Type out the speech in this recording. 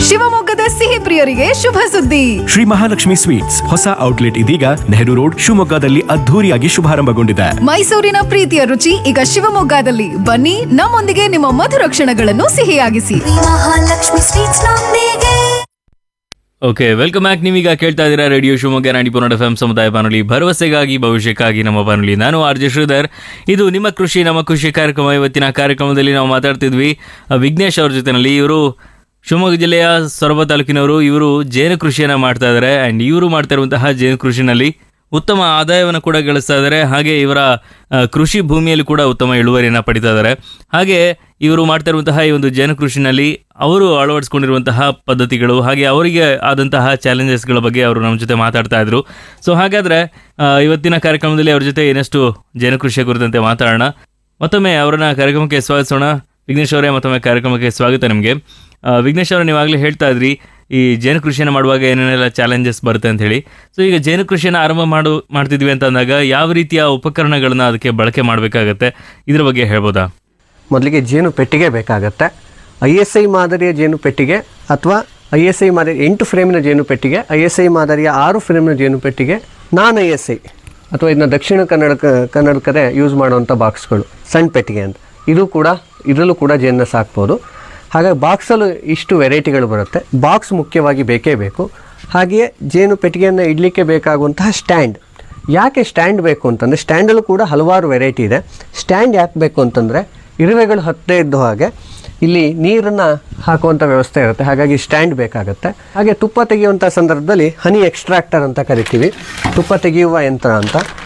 ಶಿವಮೊಗ್ಗದ ಸಿಹಿ ಪ್ರಿಯರಿಗೆ ಶುಭ ಸುದ್ದಿ ಶ್ರೀ ಮಹಾಲಕ್ಷ್ಮಿ ಸ್ವೀಟ್ಸ್ ಹೊಸ ಔಟ್ಲೆಟ್ ಇದೀಗ ನೆಹರು ರೋಡ್ ಶಿವಮೊಗ್ಗದಲ್ಲಿ ಅದ್ಧೂರಿಯಾಗಿ ಶುಭಾರಂಭಗೊಂಡಿದೆ ಮೈಸೂರಿನ ಪ್ರೀತಿಯ ರುಚಿ ಈಗ ಶಿವಮೊಗ್ಗದಲ್ಲಿ ಬನ್ನಿ ನಮ್ಮೊಂದಿಗೆ ನಿಮ್ಮ ಮಧುರ ಕ್ಷಣಗಳನ್ನು ಸಿಹಿಯಾಗಿಸಿ ಮಹಾಲಕ್ಷ್ಮಿ ಸ್ವೀಟ್ಸ್ ನೊಂದಿಗೆ ಓಕೆ ವೆಲ್ಕಮ್ ಬ್ಯಾಕ್ ನೀವೀಗ ಕೇಳ್ತಾ ಇದ್ದೀರಾ ರೇಡಿಯೋ ಶಿವಮೊಗ್ಗ ನಾಡಿ ಪುನಡ ಎಫ್ ಸಮುದಾಯ ಬಾನುಲಿ ಭರವಸೆಗಾಗಿ ಭವಿಷ್ಯಕ್ಕಾಗಿ ನಮ್ಮ ಬಾನುಲಿ ನಾನು ಆರ್ ಜೆ ಶ್ರೀಧರ್ ಇದು ನಿಮ್ಮ ಕೃಷಿ ನಮ್ಮ ಕೃಷಿ ಕಾರ್ಯಕ್ರಮ ಇವತ್ತಿನ ಕಾರ್ಯಕ್ರಮದಲ್ಲಿ ನಾವು ಮಾತಾಡ್ತಿದ್ವಿ ಆ, ವಿಘ್ನೇಶ್ ಅವ್ರ ಜೊತೆನಲ್ಲಿ ಇವರು ಶಿವಮೊಗ್ಗ ಜಿಲ್ಲೆಯ ಸೊರಬ ತಾಲೂಕಿನವರು ಇವರು ಜೇನು ಕೃಷಿಯನ್ನು ಮಾಡ್ತಾ ಇದ್ದಾರೆ ಆ್ಯಂಡ್ ಇವರು ಮಾಡ್ತಾ ಇರುವಂತಹ ಜೇನು ಕೃಷಿನಲ್ಲಿ ಉತ್ತಮ ಆದಾಯವನ್ನು ಕೂಡ ಗಳಿಸ್ತಾ ಇದ್ದಾರೆ ಹಾಗೆ ಇವರ ಆ, ಕೃಷಿ ಭೂಮಿಯಲ್ಲಿ ಕೂಡ ಉತ್ತಮ ಇಳುವರಿಯನ್ನು ಪಡಿತಾ ಇದ್ದಾರೆ ಹಾಗೆ ಇವರು ಮಾಡ್ತಾ ಇರುವಂತಹ ಈ ಒಂದು ಜೇನು ಕೃಷಿನಲ್ಲಿ ಅವರು ಅಳವಡಿಸ್ಕೊಂಡಿರುವಂತಹ ಪದ್ಧತಿಗಳು ಹಾಗೆ ಅವರಿಗೆ ಆದಂತಹ ಚಾಲೆಂಜಸ್ಗಳ ಬಗ್ಗೆ ಅವರು ನಮ್ಮ ಜೊತೆ ಮಾತಾಡ್ತಾ ಇದ್ರು ಸೊ ಹಾಗಾದ್ರೆ ಆ, ಇವತ್ತಿನ ಕಾರ್ಯಕ್ರಮದಲ್ಲಿ ಅವ್ರ ಜೊತೆ ಇನ್ನಷ್ಟು ಜೇನು ಕೃಷಿಯ ಕುರಿತಂತೆ ಮಾತಾಡೋಣ ಮತ್ತೊಮ್ಮೆ ಅವರನ್ನ ಕಾರ್ಯಕ್ರಮಕ್ಕೆ ಸ್ವಾಗತಿಸೋಣ ವಿಘ್ನೇಶ್ ಅವರೇ ಮತ್ತೊಮ್ಮೆ ಕಾರ್ಯಕ್ರಮಕ್ಕೆ ಸ್ವಾಗತ ನಿಮಗೆ ಆ, ವಿಘ್ನೇಶ್ ಅವರು ನೀವಾಗಲೇ ಹೇಳ್ತಾ ಇದ್ರಿ ಈ ಜೇನು ಕೃಷಿಯನ್ನು ಮಾಡುವಾಗ ಏನೇನೆಲ್ಲ ಚಾಲೆಂಜಸ್ ಬರುತ್ತೆ ಅಂತ ಹೇಳಿ ಸೊ ಈಗ ಜೇನು ಕೃಷಿಯನ್ನು ಆರಂಭ ಮಾಡು ಮಾಡ್ತಿದ್ವಿ ಅಂತ ಅಂದಾಗ ಯಾವ ರೀತಿಯ ಉಪಕರಣಗಳನ್ನ ಅದಕ್ಕೆ ಬಳಕೆ ಮಾಡಬೇಕಾಗತ್ತೆ ಇದ್ರ ಬಗ್ಗೆ ಹೇಳ್ಬೋದಾ ಮೊದಲಿಗೆ ಜೇನು ಪೆಟ್ಟಿಗೆ ಬೇಕಾಗತ್ತೆ ಐ ಎಸ್ ಐ ಮಾದರಿಯ ಜೇನು ಪೆಟ್ಟಿಗೆ ಅಥವಾ ಐ ಎಸ್ ಐ ಮಾದರಿ ಎಂಟು ಫ್ರೇಮಿನ ಜೇನು ಪೆಟ್ಟಿಗೆ ಐ ಎಸ್ ಐ ಮಾದರಿಯ ಆರು ಫ್ರೇಮಿನ ಜೇನು ಪೆಟ್ಟಿಗೆ ನಾನ್ ಐ ಎಸ್ ಐ ಅಥವಾ ಇದನ್ನ ದಕ್ಷಿಣ ಕನ್ನಡ ಕನ್ನಡಕರೇ ಯೂಸ್ ಮಾಡುವಂಥ ಬಾಕ್ಸ್ಗಳು ಸಣ್ಣ ಪೆಟ್ಟಿಗೆ ಅಂತ ಇದು ಕೂಡ ಇದರಲ್ಲೂ ಕೂಡ ಜೇನನ್ನ ಸಾಕ್ಬೋದು ಹಾಗಾಗಿ ಬಾಕ್ಸಲ್ಲೂ ಇಷ್ಟು ವೆರೈಟಿಗಳು ಬರುತ್ತೆ ಬಾಕ್ಸ್ ಮುಖ್ಯವಾಗಿ ಬೇಕೇ ಬೇಕು ಹಾಗೆಯೇ ಜೇನು ಪೆಟ್ಟಿಗೆಯನ್ನು ಇಡಲಿಕ್ಕೆ ಬೇಕಾಗುವಂತಹ ಸ್ಟ್ಯಾಂಡ್ ಯಾಕೆ ಸ್ಟ್ಯಾಂಡ್ ಬೇಕು ಅಂತಂದರೆ ಸ್ಟ್ಯಾಂಡಲ್ಲೂ ಕೂಡ ಹಲವಾರು ವೆರೈಟಿ ಇದೆ ಸ್ಟ್ಯಾಂಡ್ ಯಾಕೆ ಬೇಕು ಅಂತಂದರೆ ಇರುವೆಗಳು ಹತ್ತದೇ ಇದ್ದ ಹಾಗೆ ಇಲ್ಲಿ ನೀರನ್ನು ಹಾಕುವಂಥ ವ್ಯವಸ್ಥೆ ಇರುತ್ತೆ ಹಾಗಾಗಿ ಸ್ಟ್ಯಾಂಡ್ ಬೇಕಾಗುತ್ತೆ ಹಾಗೆ ತುಪ್ಪ ತೆಗೆಯುವಂಥ ಸಂದರ್ಭದಲ್ಲಿ ಹನಿ ಎಕ್ಸ್ಟ್ರಾಕ್ಟರ್ ಅಂತ ಕರಿತೀವಿ ತುಪ್ಪ ತೆಗೆಯುವ ಯಂತ್ರ ಅಂತ